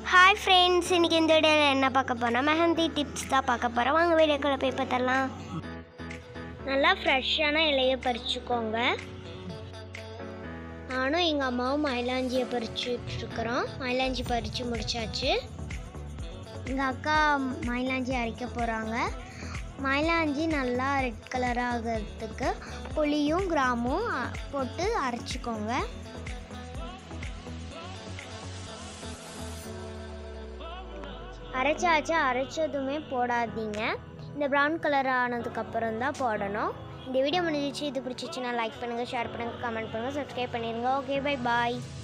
hi friends இன்றைக்கி இந்த வீடியோவில் என்ன பார்க்க போறோம் மெஹந்தி டிப்ஸ் தான் பார்க்க போகிறோம் வாங்க வீடியோக்குள்ளே போய் பார்த்தரலாம் நல்லா ஃப்ரெஷ்ஷான இலையை பறிச்சுக்கோங்க நானும் எங்கள் அம்மாவும் மயிலாஞ்சியை பறிச்சுட்டு இருக்கிறோம் மயிலாஞ்சி பறித்து முடிச்சாச்சு எங்கள் அக்கா மயிலாஞ்சி அரைக்க போகிறாங்க மயிலாஞ்சி நல்லா ரெட் கலர் ஆகிறதுக்கு புளியும் கிராமும் அ- போட்டு அரைச்சிக்கோங்க அரைச்சாச்சு அரைச்சதுமே போடாதீங்க இந்த ப்ரௌன் கலர் ஆனதுக்கப்புறம் தான் போடணும் இந்த வீடியோ முடிஞ்சிச்சு இது பிடிச்சிச்சுன்னா லைக் பண்ணுங்கள் ஷேர் பண்ணுங்கள் கமெண்ட் பண்ணுங்கள் சப்ஸ்கிரைப் பண்ணிடுங்க ஓகே பை பாய்